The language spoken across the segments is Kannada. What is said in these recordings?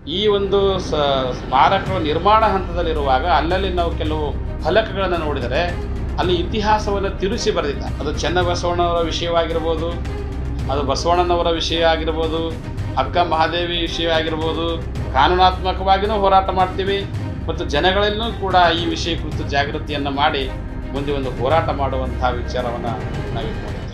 ಈ ಒಂದು ಸ ಸ್ಮಾರಕಗಳು ನಿರ್ಮಾಣ ಹಂತದಲ್ಲಿರುವಾಗ ಅಲ್ಲಲ್ಲಿ ನಾವು ಕೆಲವು ಫಲಕಗಳನ್ನು ನೋಡಿದರೆ ಅಲ್ಲಿ ಇತಿಹಾಸವನ್ನು ತಿರುಚಿ ಬರೆದಿದ್ದ ಅದು ಚೆನ್ನಬಸವಣ್ಣವರ ವಿಷಯವಾಗಿರ್ಬೋದು ಅದು ಬಸವಣ್ಣನವರ ವಿಷಯ ಆಗಿರ್ಬೋದು ಅಕ್ಕ ಮಹಾದೇವಿ ವಿಷಯ ಆಗಿರ್ಬೋದು ಕಾನೂನಾತ್ಮಕವಾಗಿಯೂ ಹೋರಾಟ ಮಾಡ್ತೀವಿ ಮತ್ತು ಜನಗಳಲ್ಲೂ ಕೂಡ ಈ ವಿಷಯ ಕುರಿತು ಜಾಗೃತಿಯನ್ನು ಮಾಡಿ ಮುಂದೆ ಒಂದು ಹೋರಾಟ ಮಾಡುವಂತಹ ವಿಚಾರವನ್ನು ನಾವು ಇಟ್ಕೊಂಡಿದ್ದೇವೆ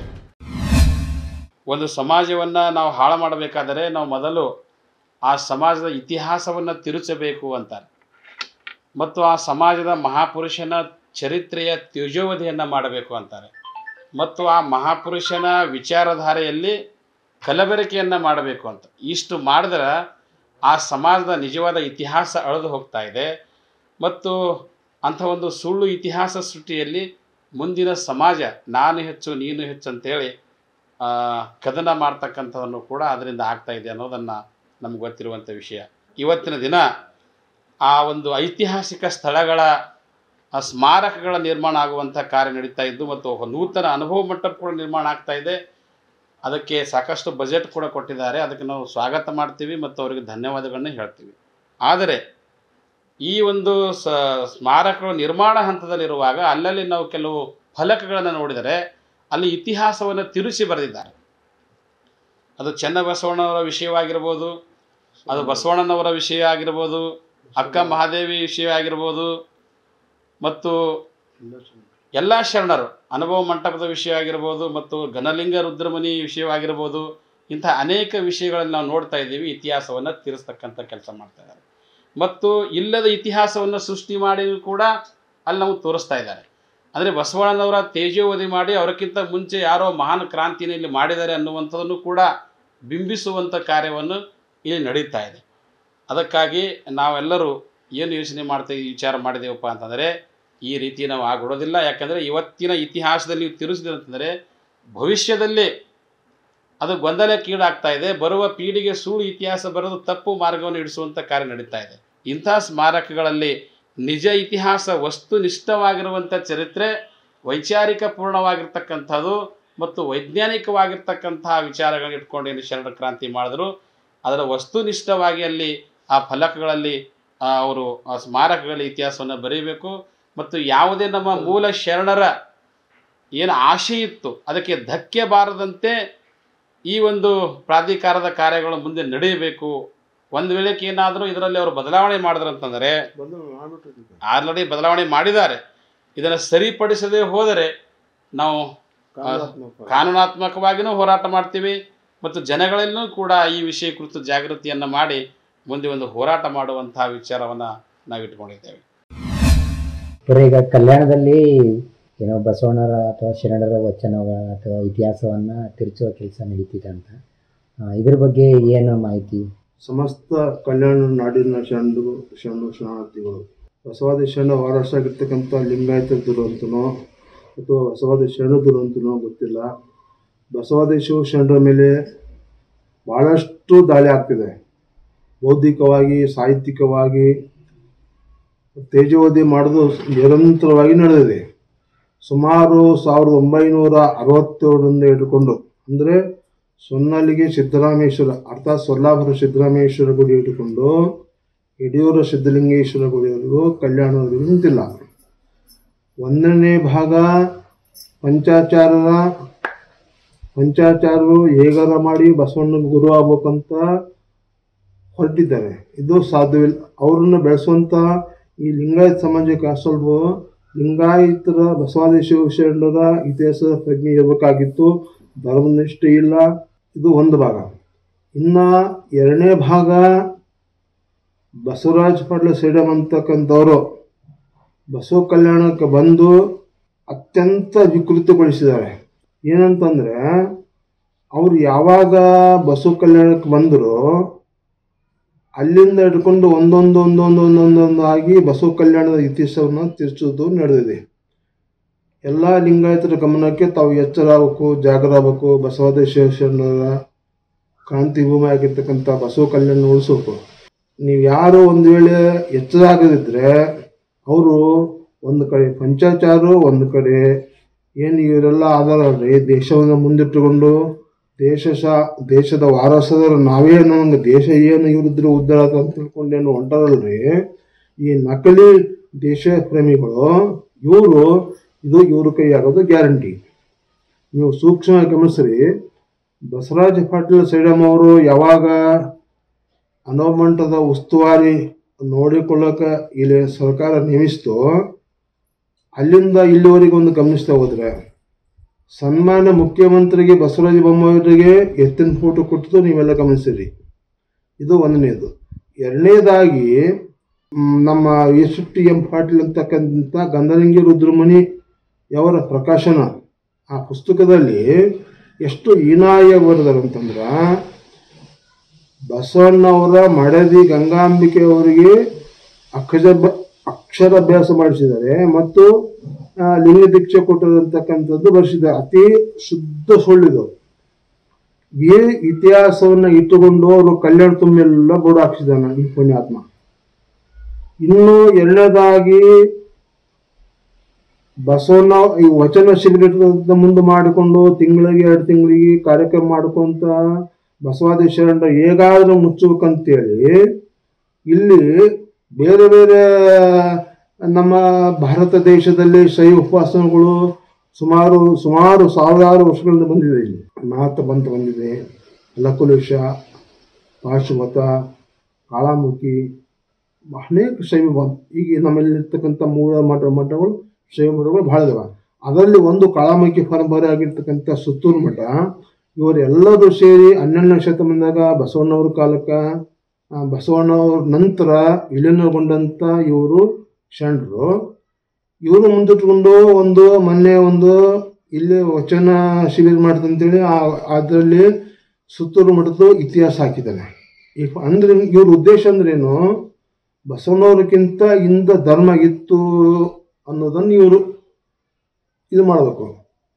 ಒಂದು ಸಮಾಜವನ್ನು ನಾವು ಹಾಳು ಮಾಡಬೇಕಾದರೆ ನಾವು ಮೊದಲು ಆ ಸಮಾಜದ ಇತಿಹಾಸವನ್ನು ತಿರುಚಬೇಕು ಅಂತಾರೆ ಮತ್ತು ಆ ಸಮಾಜದ ಮಹಾಪುರುಷನ ಚರಿತ್ರೆಯ ತ್ಯಜೋವಧಿಯನ್ನು ಮಾಡಬೇಕು ಅಂತಾರೆ ಮತ್ತು ಆ ಮಹಾಪುರುಷನ ವಿಚಾರಧಾರೆಯಲ್ಲಿ ಕಲಬೆರಕೆಯನ್ನು ಮಾಡಬೇಕು ಅಂತ ಇಷ್ಟು ಮಾಡಿದ್ರೆ ಆ ಸಮಾಜದ ನಿಜವಾದ ಇತಿಹಾಸ ಅಳೆದು ಹೋಗ್ತಾ ಇದೆ ಮತ್ತು ಅಂಥ ಒಂದು ಸುಳ್ಳು ಇತಿಹಾಸ ಸೃಷ್ಟಿಯಲ್ಲಿ ಮುಂದಿನ ಸಮಾಜ ನಾನು ಹೆಚ್ಚು ನೀನು ಹೆಚ್ಚು ಅಂತೇಳಿ ಆ, ಕದನ ಮಾಡ್ತಕ್ಕಂಥವನ್ನು ಕೂಡ ಅದರಿಂದ ಆಗ್ತಾ ಇದೆ ಅನ್ನೋದನ್ನು ನಮ್ಗೆ ಗೊತ್ತಿರುವಂಥ ವಿಷಯ ಇವತ್ತಿನ ದಿನ ಆ ಒಂದು ಐತಿಹಾಸಿಕ ಸ್ಥಳಗಳ ಆ ಸ್ಮಾರಕಗಳ ನಿರ್ಮಾಣ ಆಗುವಂಥ ಕಾರ್ಯ ನಡೀತಾ ಇದ್ದು ಮತ್ತು ಒಂದು ನೂತನ ಅನುಭವ ಮಂಟಪ ಕೂಡ ನಿರ್ಮಾಣ ಆಗ್ತಾ ಇದೆ ಅದಕ್ಕೆ ಸಾಕಷ್ಟು ಬಜೆಟ್ ಕೂಡ ಕೊಟ್ಟಿದ್ದಾರೆ ಅದಕ್ಕೆ ನಾವು ಸ್ವಾಗತ ಮಾಡ್ತೀವಿ ಮತ್ತು ಅವರಿಗೆ ಧನ್ಯವಾದಗಳನ್ನ ಹೇಳ್ತೀವಿ ಆದರೆ ಈ ಒಂದು ಸ ಸ್ಮಾರಕಗಳು ನಿರ್ಮಾಣ ಹಂತದಲ್ಲಿರುವಾಗ ಅಲ್ಲಲ್ಲಿ ನಾವು ಕೆಲವು ಫಲಕಗಳನ್ನು ನೋಡಿದರೆ ಅಲ್ಲಿ ಇತಿಹಾಸವನ್ನು ತಿರುಚಿ ಬರೆದಿದ್ದಾರೆ ಅದು ಚೆನ್ನಬಸವಣ್ಣವರ ವಿಷಯವಾಗಿರ್ಬೋದು ಅದು ಬಸವಣ್ಣನವರ ವಿಷಯ ಆಗಿರ್ಬೋದು ಅಕ್ಕ ಮಹಾದೇವಿ ವಿಷಯ ಆಗಿರ್ಬೋದು ಮತ್ತು ಎಲ್ಲ ಶರಣರು ಅನುಭವ ಮಂಟಪದ ವಿಷಯ ಆಗಿರ್ಬೋದು ಮತ್ತು ಘನಲಿಂಗ ರುದ್ರಮುನಿ ವಿಷಯವಾಗಿರ್ಬೋದು ಇಂಥ ಅನೇಕ ವಿಷಯಗಳನ್ನು ನಾವು ನೋಡ್ತಾ ಇದ್ದೀವಿ ಇತಿಹಾಸವನ್ನು ತಿರ್ಸ್ತಕ್ಕಂಥ ಕೆಲಸ ಮಾಡ್ತಾ ಇದ್ದಾರೆ ಮತ್ತು ಇಲ್ಲದ ಇತಿಹಾಸವನ್ನು ಸೃಷ್ಟಿ ಮಾಡಿ ಕೂಡ ಅಲ್ಲಿ ನಾವು ತೋರಿಸ್ತಾ ಇದ್ದಾರೆ ಅಂದರೆ ಬಸವಣ್ಣನವರ ತೇಜೋವಧಿ ಮಾಡಿ ಅವರಕ್ಕಿಂತ ಮುಂಚೆ ಯಾರೋ ಮಹಾನ್ ಕ್ರಾಂತಿನ ಇಲ್ಲಿ ಮಾಡಿದ್ದಾರೆ ಅನ್ನುವಂಥದ್ದನ್ನು ಕೂಡ ಬಿಂಬಿಸುವಂಥ ಕಾರ್ಯವನ್ನು ಇಲ್ಲಿ ನಡೀತಾ ಇದೆ ಅದಕ್ಕಾಗಿ ನಾವೆಲ್ಲರೂ ಏನು ಯೋಚನೆ ಮಾಡ್ತಾ ವಿಚಾರ ಮಾಡಿದೇವಪ್ಪ ಅಂತಂದರೆ ಈ ರೀತಿ ನಾವು ಆಗಿಡೋದಿಲ್ಲ ಯಾಕಂದರೆ ಇವತ್ತಿನ ಇತಿಹಾಸದಲ್ಲಿ ನೀವು ತಿರುಸಿದ್ರೆ ಅಂತಂದರೆ ಭವಿಷ್ಯದಲ್ಲಿ ಅದು ಗೊಂದಲಕ್ಕೀಡಾಗ್ತಾ ಇದೆ ಬರುವ ಪೀಳಿಗೆ ಸುಳ್ಳು ಇತಿಹಾಸ ಬರೆದು ತಪ್ಪು ಮಾರ್ಗವನ್ನು ಇಡಿಸುವಂಥ ಕಾರ್ಯ ನಡೀತಾ ಇದೆ ಇಂಥ ಸ್ಮಾರಕಗಳಲ್ಲಿ ನಿಜ ಇತಿಹಾಸ ವಸ್ತುನಿಷ್ಠವಾಗಿರುವಂಥ ಚರಿತ್ರೆ ವೈಚಾರಿಕ ಪೂರ್ಣವಾಗಿರ್ತಕ್ಕಂಥದ್ದು ಮತ್ತು ವೈಜ್ಞಾನಿಕವಾಗಿರ್ತಕ್ಕಂತಹ ವಿಚಾರಗಳನ್ನ ಇಟ್ಕೊಂಡು ಏನು ಶರಣ ಕ್ರಾಂತಿ ಮಾಡಿದ್ರು ಅದರ ವಸ್ತುನಿಷ್ಠವಾಗಿ ಅಲ್ಲಿ ಆ ಫಲಕಗಳಲ್ಲಿ ಆ, ಅವರು ಆ ಸ್ಮಾರಕಗಳ ಇತಿಹಾಸವನ್ನು ಬರೀಬೇಕು ಮತ್ತು ಯಾವುದೇ ನಮ್ಮ ಮೂಲ ಶರಣರ ಏನು ಆಶೆ ಇತ್ತು ಅದಕ್ಕೆ ಧಕ್ಕೆ ಬಾರದಂತೆ ಈ ಒಂದು ಪ್ರಾಧಿಕಾರದ ಕಾರ್ಯಗಳು ಮುಂದೆ ನಡೆಯಬೇಕು ಒಂದು ವೇಳೆಗೆ ಏನಾದರೂ ಇದರಲ್ಲಿ ಅವರು ಬದಲಾವಣೆ ಮಾಡಿದ್ರು ಅಂತಂದರೆ ಆಲ್ರೆಡಿ ಬದಲಾವಣೆ ಮಾಡಿದ್ದಾರೆ ಇದನ್ನು ಸರಿಪಡಿಸದೆ ಹೋದರೆ ನಾವು ಕಾನೂನಾತ್ಮಕವಾಗಿಯೂ ಹೋರಾಟ ಮಾಡ್ತೀವಿ ಮತ್ತು ಜನಗಳಲ್ಲೂ ಕೂಡ ಈ ವಿಷಯ ಕುರಿತು ಜಾಗೃತಿಯನ್ನು ಮಾಡಿ ಮುಂದೆ ಒಂದು ಹೋರಾಟ ಮಾಡುವಂತಹ ವಿಚಾರವನ್ನು ನಾವು ಇಟ್ಕೊಂಡಿದ್ದೇವೆ ಬರೀ ಈಗ ಕಲ್ಯಾಣದಲ್ಲಿ ಏನೋ ಬಸವಣ್ಣರ ಅಥವಾ ಶರಣರ ವಚನಗಳ ಅಥವಾ ಇತಿಹಾಸವನ್ನ ತಿರುಚುವ ಕೆಲಸ ನಡೀತಿದೆ ಅಂತ ಆ, ಇದ್ರ ಬಗ್ಗೆ ಏನು ಮಾಹಿತಿ ಸಮಸ್ತ ಕಲ್ಯಾಣ ನಾಡಿನ ಶರಣರು ಶರಣು ಶರಣಾರ್ಥಿಗಳು ಬಸವಾದಿ ಶರಣ ವಾರಸಾಗಿರ್ತಕ್ಕಂಥ ಲಿಂಗಾಯತ ದುರಂತನೋ ಅಥವಾ ಬಸವಾದಿ ಶರಣ ದುರಂತನೋ ಗೊತ್ತಿಲ್ಲ ಬಸವಾದಿ ಶಿವ ಶರಣರ ಮೇಲೆ ಭಾಳಷ್ಟು ದಾಳಿ ಆಗ್ತಿದೆ ಬೌದ್ಧಿಕವಾಗಿ ಸಾಹಿತ್ಯಿಕವಾಗಿ ತೇಜೋವಧಿ ಮಾಡೋದು ನಿರಂತರವಾಗಿ ನಡೆದಿದೆ ಸುಮಾರು ಸಾವಿರದ ಒಂಬೈನೂರ ಅರವತ್ತೇಳರಿಂದ ಹಿಡ್ಕೊಂಡು ಅಂದರೆ ಸೊನ್ನಲಿಗೆ ಸಿದ್ದರಾಮೇಶ್ವರ ಅರ್ಥಾತ್ ಸೊಲ್ಲಾಪುರ ಸಿದ್ದರಾಮೇಶ್ವರ ಗುಡಿ ಇಟ್ಟುಕೊಂಡು ಯಡಿಯೂರ ಸಿದ್ದಲಿಂಗೇಶ್ವರ ಗುಡಿಯವರೆಗೂ ಕಲ್ಯಾಣವರೆಗೂ ನಿಂತಿಲ್ಲ ಒಂದನೇ ಭಾಗ ಪಂಚಾಚಾರ್ಯರ ಪಂಚಾಚಾರ್ಯರು ಹೇಗಾರ ಮಾಡಿ ಬಸವಣ್ಣ ಗುರು ಆಗ್ಬೇಕಂತ ಹೊರಟಿದ್ದಾರೆ ಇದು ಸಾಧ್ಯವಿಲ್ಲ ಅವ್ರನ್ನ ಬೆಳೆಸುವಂಥ ಈ ಲಿಂಗಾಯತ ಸಮಾಜಕ್ಕೆ ಸ್ವಲ್ಪ ಲಿಂಗಾಯತರ ಬಸವಾದಿ ಶಿವಶರಣರ ಇತಿಹಾಸದ ಪ್ರಜ್ಞೆ ಇರಬೇಕಾಗಿತ್ತು ಧರ್ಮನಿಷ್ಠೆ ಇಲ್ಲ ಇದು ಒಂದು ಭಾಗ ಇನ್ನು ಎರಡನೇ ಭಾಗ ಬಸವರಾಜ ಪಡ್ಲ ಸೇಡಮ್ ಅಂತಕ್ಕಂಥವ್ರು ಬಸವ ಕಲ್ಯಾಣಕ್ಕೆ ಬಂದು ಅತ್ಯಂತ ವಿಕೃತಗೊಳಿಸಿದ್ದಾರೆ ಏನಂತಂದ್ರೆ ಅವ್ರು ಯಾವಾಗ ಬಸವ ಕಲ್ಯಾಣಕ್ಕೆ ಬಂದರು ಅಲ್ಲಿಂದ ಹಿಡ್ಕೊಂಡು ಒಂದೊಂದು ಒಂದೊಂದು ಒಂದೊಂದೊಂದು ಆಗಿ ಬಸವ ಕಲ್ಯಾಣದ ಇತಿಹಾಸವನ್ನು ತಿರ್ಚೋದು ನಡೆದಿದೆ ಎಲ್ಲ ಲಿಂಗಾಯತರ ಗಮನಕ್ಕೆ ತಾವು ಎಚ್ಚರ ಆಗಬೇಕು ಜಾಗರ ಆಗಬೇಕು ಬಸವಾದೇಶ್ವರ ಶರಣರ ಕ್ರಾಂತಿ ಭೂಮಿ ಆಗಿರ್ತಕ್ಕಂಥ ಬಸವ ಕಲ್ಯಾಣ ಉಳಿಸ್ಬೇಕು ನೀವು ಯಾರು ಒಂದು ವೇಳೆ ಎಚ್ಚರ ಆಗದಿದ್ದರೆ ಅವರು ಒಂದು ಕಡೆ ಪಂಚಾಚಾರು ಒಂದು ಕಡೆ ಏನು ಇವರೆಲ್ಲ ಆಧಾರ ಅಲ್ರಿ ದೇಶವನ್ನು ಮುಂದಿಟ್ಟುಕೊಂಡು ದೇಶ ಸ ದೇಶದ ವಾರಸದರು ನಾವೇ ನಮಗೆ ದೇಶ ಏನು ಇವರಿದ್ರೆ ಉದ್ದಾರ ಆತ ಅಂತ ತಿಳ್ಕೊಂಡೇನು ಹೊಂಟಾರಲ್ರಿ ಈ ನಕಲಿ ದೇಶ ಪ್ರೇಮಿಗಳು ಇವರು ಇದು ಇವ್ರ ಕೈ ಆಗೋದು ಗ್ಯಾರಂಟಿ ನೀವು ಸೂಕ್ಷ್ಮ ಗಮನಿಸ್ರಿ ಬಸವರಾಜ ಪಾಟೀಲ್ ಸೇಡಮ್ ಅವರು ಯಾವಾಗ ಅನೋಮಂಟದ ಉಸ್ತುವಾರಿ ನೋಡಿಕೊಳ್ಳಕ ಇಲ್ಲಿ ಸರ್ಕಾರ ನೇಮಿಸ್ತು ಅಲ್ಲಿಂದ ಇಲ್ಲಿವರೆಗೆ ಒಂದು ಗಮನಿಸ್ತಾ ಹೋದ್ರೆ ಸನ್ಮಾನ್ಯ ಮುಖ್ಯಮಂತ್ರಿಗೆ ಬಸವರಾಜ ಬೊಮ್ಮಾಯಿಯವರಿಗೆ ಎತ್ತಿನ ಫೋಟೋ ಕೊಟ್ಟದ್ದು ನೀವೆಲ್ಲ ಗಮನಿಸಿರಿ ಇದು ಒಂದನೇದು ಎರಡನೇದಾಗಿ ಮ್, ನಮ್ಮ ಎಸ್ ಟಿ ಎಂ ಪಾಟೀಲ್ ಅಂತಕ್ಕಂಥ ಗಂಧಲಿಂಗಿ ರುದ್ರಮಣಿ ಅವರ ಪ್ರಕಾಶನ ಆ ಪುಸ್ತಕದಲ್ಲಿ ಎಷ್ಟು ಹೀನಾಯ ಬರೆದಾರೆ ಅಂತಂದ್ರೆ ಬಸವಣ್ಣವರ ಮಡದಿ ಗಂಗಾಂಬಿಕೆ ಅವರಿಗೆ ಅಕ್ಷರ ಅಕ್ಷರಾಭ್ಯಾಸ ಮಾಡಿಸಿದ್ದಾರೆ ಮತ್ತು ಆ, ಲಿಂಗ ದೀಕ್ಷೆ ಕೊಟ್ಟಿರತಕ್ಕಂಥದ್ದು ಬರೆಸಿದ್ದಾರೆ ಅತಿ ಶುದ್ಧ ಸುಳ್ಳಿದು ಈ ಇತಿಹಾಸವನ್ನ ಇಟ್ಟುಕೊಂಡು ಅವರು ಕಲ್ಯಾಣ ತುಂಬೆಲ್ಲ ಬೋರ್ಡ್ ಹಾಕ್ಸಿದಾನ ಈ ಪುಣ್ಯಾತ್ಮ ಇನ್ನು ಎರಡನೇದಾಗಿ ಬಸವಣ್ಣ ಈ ವಚನ ಶಿಬಿರ ಮುಂದೆ ಮಾಡಿಕೊಂಡು ತಿಂಗಳಿಗೆ ಎರಡು ತಿಂಗಳಿಗೆ ಕಾರ್ಯಕ್ರಮ ಮಾಡ್ಕೊಂತ ಬಸವಾದೇಶ್ವರ ಹೇಗಾದ್ರೂ ಮುಚ್ಚಬೇಕಂತೇಳಿ ಇಲ್ಲಿ ಬೇರೆ ಬೇರೆ ನಮ್ಮ ಭಾರತ ದೇಶದಲ್ಲಿ ಶೈವ ಉಪಾಸನೆಗಳು ಸುಮಾರು ಸುಮಾರು ಸಾವಿರಾರು ವರ್ಷಗಳಿಂದ ಬಂದಿದೆ ಇಲ್ಲಿ ನಾಥ ಬಂತ ಬಂದಿದೆ ಲಕುಲೇಶ ಪಾಶುಮತ ಕಾಳಾಮುಖಿ ಅನೇಕ ಶೈವ ಬಂತು ಈಗ ನಮ್ಮಲ್ಲಿರ್ತಕ್ಕಂಥ ಮೂಲ ಮಠ ಮಠಗಳು ಶೈವ ಮಠಗಳು ಭಾಳ ಇದಾವೆ ಅದರಲ್ಲಿ ಒಂದು ಕಾಳಾಮುಖಿ ಪರಂಪರೆ ಆಗಿರ್ತಕ್ಕಂಥ ಸುತ್ತೂರು ಮಠ ಇವರೆಲ್ಲರೂ ಸೇರಿ ಹನ್ನೆರಡನೇ ಶತಮಾನದಾಗ ಬಸವಣ್ಣವ್ರ ಕಾಲಕ್ಕೆ ಆ, ಬಸವಣ್ಣವ್ರ ನಂತರ ವಿಲೀನಗೊಂಡಂಥ ಇವರು ಶರಣರು ಇವರು ಮುಂದಿಟ್ಕೊಂಡು ಒಂದು ಮೊನ್ನೆ ಒಂದು ಇಲ್ಲಿ ವಚನ ಶಿಬಿರ ಮಾಡ್ತಂತೇಳಿ ಅದರಲ್ಲಿ ಸುತ್ತೂರು ಮಠದ್ದು ಇತಿಹಾಸ ಹಾಕಿದ್ದಾನೆ ಈಗ ಅಂದ್ರೆ ಇವ್ರ ಉದ್ದೇಶ ಅಂದ್ರೇನು ಬಸವಣ್ಣವ್ರಿಗಿಂತ ಇಂದ ಧರ್ಮ ಇತ್ತು ಅನ್ನೋದನ್ನು ಇವರು ಇದು ಮಾಡಬೇಕು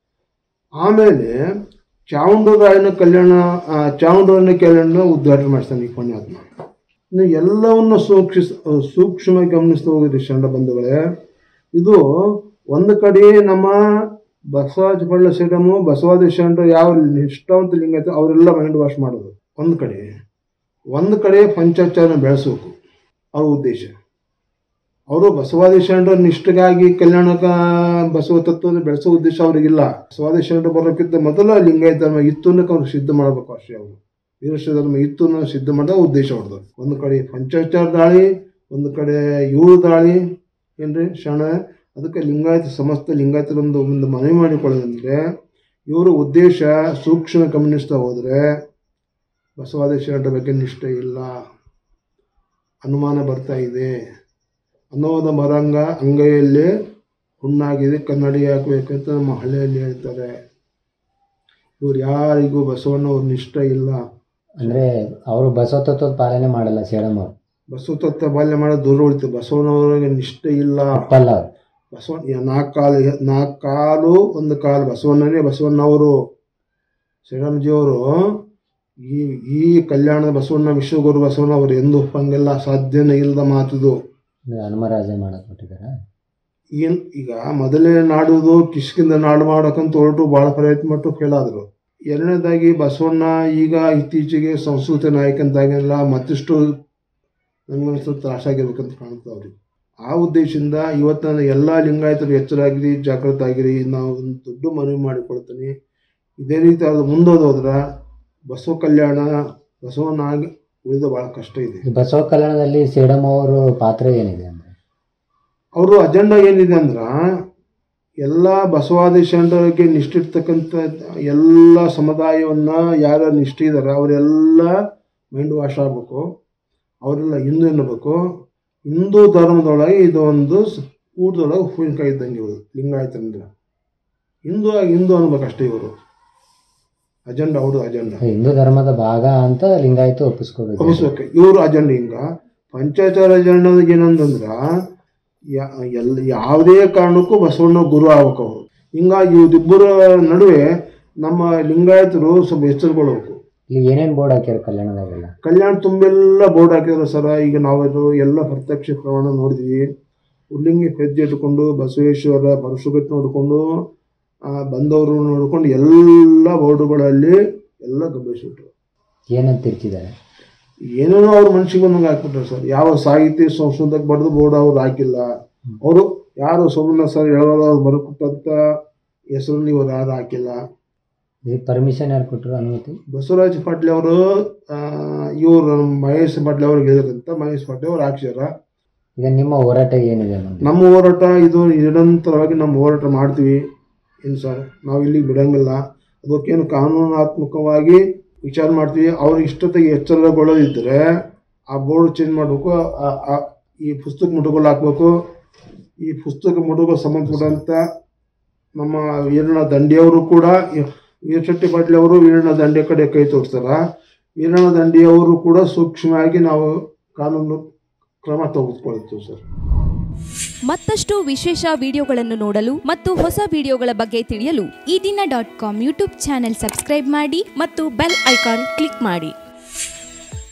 ಆಮೇಲೆ ಚಾವುಂಡರಾಯನ ಕಲ್ಯಾಣ ಆ, ಚಾವುಂಡರಾಯನ ಕಲ್ಯಾಣ ಉದ್ಘಾಟನೆ ಮಾಡಿಸ್ತಾನೆ ಈ ಪುಣ್ಯಾತ್ಮ ಇನ್ನು ಎಲ್ಲವನ್ನ ಸೂಕ್ಷಿಸ್ ಸೂಕ್ಷ್ಮ ಗಮನಿಸ್ತಾ ಹೋಗಿದ್ರಿ ಶರಣ ಬಂಧುಗಳೇ ಇದು ಒಂದು ಕಡೆ ನಮ್ಮ ಬಸವರಾಜ ಬಳ್ಳ ಶ್ರೀರಾಮು ಬಸವಾದಿ ಶರಣರು ಯಾವ ನಿಷ್ಠಾವಂತ ಲಿಂಗಾಯತ ಅವರೆಲ್ಲ ಮೈಂಡ್ ವಾಶ್ ಮಾಡೋದು ಒಂದು ಕಡೆ ಒಂದು ಕಡೆ ಪಂಚಾಚಾರ ಬೆಳೆಸಬೇಕು ಅವ್ರ ಉದ್ದೇಶ ಅವರು ಬಸವಾದಿ ಶರಣರ ನಿಷ್ಠೆಗಾಗಿ ಕಲ್ಯಾಣಕ ಬಸವ ತತ್ವದ ಬೆಳೆಸೋ ಉದ್ದೇಶ ಅವ್ರಿಗಿಲ್ಲ ಬಸವಾದಿ ಶರಣರು ಬರೋಕ್ಕಿಂತ ಮೊದಲ ಲಿಂಗಾಯತ ಧರ್ಮ ಇತ್ತು ಅನ್ನೋಕೆ ಅವ್ರು ಸಿದ್ಧ ಮಾಡಬೇಕು ಅಷ್ಟೇ ಅವರು ವೀರಶ್ವ ಧರ್ಮ ಇತ್ತು ಅನ್ನೋ ಸಿದ್ಧ ಮಾಡೋ ಉದ್ದೇಶ ಅವ್ರದ್ದು ಒಂದು ಕಡೆ ಪಂಚಾಚಾರ ದಾಳಿ ಒಂದು ಕಡೆ ಇವರು ದಾಳಿ ಏನ್ರಿ ಶರಣ ಅದಕ್ಕೆ ಲಿಂಗಾಯತ ಸಮಸ್ತ ಲಿಂಗಾಯತರೊಂದು ಒಂದು ಮನವಿ ಮಾಡಿಕೊಳ್ಳೋದಂದ್ರೆ ಇವರ ಉದ್ದೇಶ ಸೂಕ್ಷ್ಮ ಗಮನಿಸ್ತಾ ಹೋದರೆ ಬಸವಾದಿ ಶರಣರ ಬಗ್ಗೆ ನಿಷ್ಠೆ ಇಲ್ಲ ಅನುಮಾನ ಬರ್ತಾ ಇದೆ ಅನ್ನೋದ ಮರಂಗ ಅಂಗೈಯಲ್ಲಿ ಹುಣ್ಣಾಗಿದೆ ಕನ್ನಡಿ ಹಾಕಬೇಕಂತ ನಮ್ಮ ಹಳ್ಳಿಯಲ್ಲಿ ಹೇಳ್ತಾರೆ ಇವ್ರು ಯಾರಿಗೂ ಬಸವಣ್ಣವ್ರ ನಿಷ್ಠ ಇಲ್ಲ ಅಂದ್ರೆ ಅವರು ಬಸವ ತತ್ವದ ಪಾಲನೆ ಮಾಡಲ್ಲ ಸೇಡಮ್ ಅವರು ಬಸವ ತತ್ವ ಬಾಲ್ಯ ಮಾಡೋದು ದೂರ ಉಳಿತು ಬಸವಣ್ಣವ್ರಿಗೆ ನಿಷ್ಠೆ ಇಲ್ಲ ತಪ್ಪಲ್ಲ ಅವ್ರು ಬಸವಣ್ಣ ನಾಲ್ಕು ಕಾಲು ನಾಲ್ಕು ಕಾಲು ಒಂದು ಕಾಲು ಬಸವಣ್ಣನೇ ಬಸವಣ್ಣವರು ಶ್ರೀರಾಮಜಿಯವರು ಈ ಈ ಕಲ್ಯಾಣದ ಬಸವಣ್ಣ ವಿಶ್ವಗುರು ಬಸವಣ್ಣ ಅವರು ಎಂದೂ ಒಪ್ಪಂಗಿಲ್ಲ ಸಾಧ್ಯನೇ ಇಲ್ಲದ ಮಾತಿದು ಅಂದ್ರೆ ಹನುಮರಾಜ ಮಾಡಕ್ ಕೊಟ್ಟಿದ್ದಾರೆ ಏನ್ ಈಗ ಮೊದಲೇ ನಾಡುವುದು ಕಿಷ್ಕಿಂದ ನಾಡು ಮಾಡೋಕ್ಕಂತ ಹೊರಟು ಭಾಳ ಪ್ರಯತ್ನ ಪಟ್ಟು ಫೇಲ್ ಆದರು ಎರಡನೇದಾಗಿ ಬಸವಣ್ಣ ಈಗ ಇತ್ತೀಚೆಗೆ ಸಂಸ್ಕೃತಿ ನಾಯಕಂತಾಗೆಲ್ಲ ಮತ್ತಿಷ್ಟು ನಮ್ಗನ್ನಿಸ್ತು ತ್ರಾಸಾಗಿರ್ಬೇಕಂತ ಕಾಣುತ್ತೆ ಅವ್ರಿಗೆ ಆ ಉದ್ದೇಶದಿಂದ ಇವತ್ತಿನ ಎಲ್ಲ ಲಿಂಗಾಯತರು ಎಚ್ಚರಾಗಿರಿ ಜಾಗೃತ ಆಗಿರಿ ನಾವು ಒಂದು ದೊಡ್ಡ ಮನವಿ ಮಾಡಿಕೊಳ್ತೀನಿ ಇದೇ ರೀತಿ ಅದು ಮುಂದೋದೋದ್ರ ಬಸವ ಕಲ್ಯಾಣ ಬಸವಣ್ಣ ಆಗಿ ಉಳಿದ ಭಾಳ ಕಷ್ಟ ಇದೆ ಈ ಬಸವ ಕಲ್ಯಾಣದಲ್ಲಿ ಸೇಡಮ್ ಅವರು ಪಾತ್ರ ಏನಿದೆ ಅಂದ್ರೆ ಅವರು ಅಜೆಂಡಾ ಏನಿದೆ ಅಂದ್ರೆ ಎಲ್ಲ ಬಸವಾದಿ ಶರಣರಿಗೆ ನಿಷ್ಠಿರ್ತಕ್ಕಂಥ ಎಲ್ಲ ಸಮುದಾಯವನ್ನ ಯಾರ ನಿಷ್ಠೆ ಇದ್ದಾರೆ ಅವರೆಲ್ಲ ಮೈಂಡ್ ವಾಶ್ ಆಗಬೇಕು ಅವರೆಲ್ಲ ಹಿಂದೂ ಎನ್ನಬೇಕು ಹಿಂದೂ ಧರ್ಮದೊಳಗೆ ಇದು ಒಂದು ಸ- ಊಟದೊಳಗೆ ಹೂವಿನಕಾಯಿ ಇದ್ದಂಗೆ ಇವರು ಲಿಂಗಾಯತಂದ್ರೆ ಹಿಂದೂ ಆಗಿ ಹಿಂದೂ ಅನ್ಬೇಕಷ್ಟೇ ಇವರು ಅಜೆಂಡಾ ಅವರು ಅಜೆಂಡಾ ಹಿಂದೂ ಧರ್ಮದ ಭಾಗ ಅಂತ ಲಿಂಗಾಯತ ಒಪ್ಪಿಸ್ಕೋಬೇಕು ಅನಿಸ್ಬೇಕು ಇವರು ಅಜೆಂಡ ಹಿಂಗ ಪಂಚಾಚಾರ ಅಜೆಂಡದಾಗ ಏನಂತಂದ್ರ ಯಾ- ಎಲ್ ಯಾವುದೇ ಕಾರಣಕ್ಕೂ ಬಸವಣ್ಣ ಗುರು ಆಗ್ಬೇಕು ಅವರು ಹಿಂಗಾಗಿ ಇವರಿಬ್ಬರ ನಡುವೆ ನಮ್ಮ ಲಿಂಗಾಯತರು ಸ್ವಲ್ಪ ಎಚ್ಚರಗೊಳ್ಬೇಕು ಇಲ್ಲಿ ಏನೇನ್ ಬೋರ್ಡ್ ಹಾಕ್ಯಾರ ಕಲ್ಯಾಣದಾಗೆಲ್ಲ ಕಲ್ಯಾಣ ತುಂಬೆಲ್ಲ ಬೋರ್ಡ್ ಹಾಕಿದ್ರು ಸರ ಈಗ ನಾವದು ಎಲ್ಲ ಪ್ರತ್ಯಕ್ಷ ಪ್ರಮಾಣ ನೋಡಿದ್ವಿ ಉಲ್ಲಿಂಗಿ ಹೆಜ್ಜೆ ಇಟ್ಕೊಂಡು ಬಸವೇಶ್ವರ ಪರಶುಗಟ್ ನೋಡಿಕೊಂಡು ಬಂದವರು ನೋಡ್ಕೊಂಡು ಎಲ್ಲ ಬೋರ್ಡುಗಳಲ್ಲಿ ಎಲ್ಲ ಗಬ್ಬೆಸಿಬಿಟ್ರು ಏನಂತ ತಿರ್ಚಿದ್ದಾರೆ ಏನೇನೋ ಅವ್ರ ಮನ್ಸಿಗೆ ಬಂದಂಗೆ ಹಾಕ್ಬಿಟ್ರು ಸರ್ ಯಾವ ಸಾಹಿತ್ಯ ಸಂಸ್ಕೃತಕ್ಕೆ ಬರೆದು ಬೋರ್ಡ್ ಅವ್ರು ಹಾಕಿಲ್ಲ ಅವರು ಯಾರು ಸೋಮಣ್ಣ ಸರ್ ಹೇಳೋರು ಅವ್ರು ಬರ್ಕೊಟ್ಟಂತ ಹೆಸರಲ್ಲಿ ಇವ್ರು ಯಾರು ಹಾಕಿಲ್ಲ ಇದಕ್ಕೆ ಪರ್ಮಿಷನ್ ಯಾರು ಕೊಟ್ಟರು ಅನುಮತಿ ಬಸವರಾಜ ಪಾಟ್ಲೆ ಅವರು ಇವರು ನಮ್ಮ ಮಹೇಶ್ ಪಾಟ್ಲೆ ಅವ್ರಿಗೆ ಹೇಳಿದ್ರಂತ ಮಹೇಶ್ ಪಾಟ್ಲೆ ಅವ್ರು ಹಾಕ್ಸ್ಯಾರ ಈಗ ನಿಮ್ಮ ಹೋರಾಟ ಏನಿದೆ ಮುಂದೆ ನಮ್ಮ ಹೋರಾಟ ಇದು ನಿರಂತರವಾಗಿ ನಮ್ಮ ಹೋರಾಟ ಮಾಡ್ತೀವಿ ಏನು ಸರ್ ನಾವು ಇಲ್ಲಿ ಬಿಡಂಗಿಲ್ಲ ಅದಕ್ಕೇನು ಕಾನೂನಾತ್ಮಕವಾಗಿ ವಿಚಾರ ಮಾಡ್ತೀವಿ ಅವ್ರ ಇಷ್ಟತೆಗೆ ಎಚ್ಚರಗೊಳ್ಳೋದಿದ್ದರೆ ಆ ಬೋರ್ಡ್ ಚೇಂಜ್ ಮಾಡಬೇಕು ಆ- ಆ- ಈ ಪುಸ್ತಕ ಮುಟುಗಳು ಹಾಕ್ಬೇಕು ಈ ಪುಸ್ತಕ ಮುಟುಗಳು ಸಂಬಂಧಪಟ್ಟಂಥ ನಮ್ಮ ವೀರಣ್ಣ ದಂಡಿಯವರು ಕೂಡ ವೀರಶೆಟ್ಟಿ ಪಾಟೀಲ್ ಅವರು ವೀರಣ್ಣ ದಂಡೆ ಕಡೆ ಕೈ ತೋರಿಸ್ತಾರ ವೀರಣ್ಣ ದಂಡಿಯವರು ಕೂಡ ಸೂಕ್ಷ್ಮವಾಗಿ ನಾವು ಕಾನೂನು ಕ್ರಮ ತೆಗೆದುಕೊಳ್ತೀವಿ ಸರ್ ಮತ್ತಷ್ಟು ವಿಶೇಷ ವಿಡಿಯೋಗಳನ್ನು ನೋಡಲು ಮತ್ತು ಹೊಸ ವಿಡಿಯೋಗಳ ಬಗ್ಗೆ ತಿಳಿಯಲು Eedina dot com YouTube channel subscribe ಮಾಡಿ ಮತ್ತು ಬೆಲ್ ಐಕಾನ್ ಕ್ಲಿಕ್ ಮಾಡಿ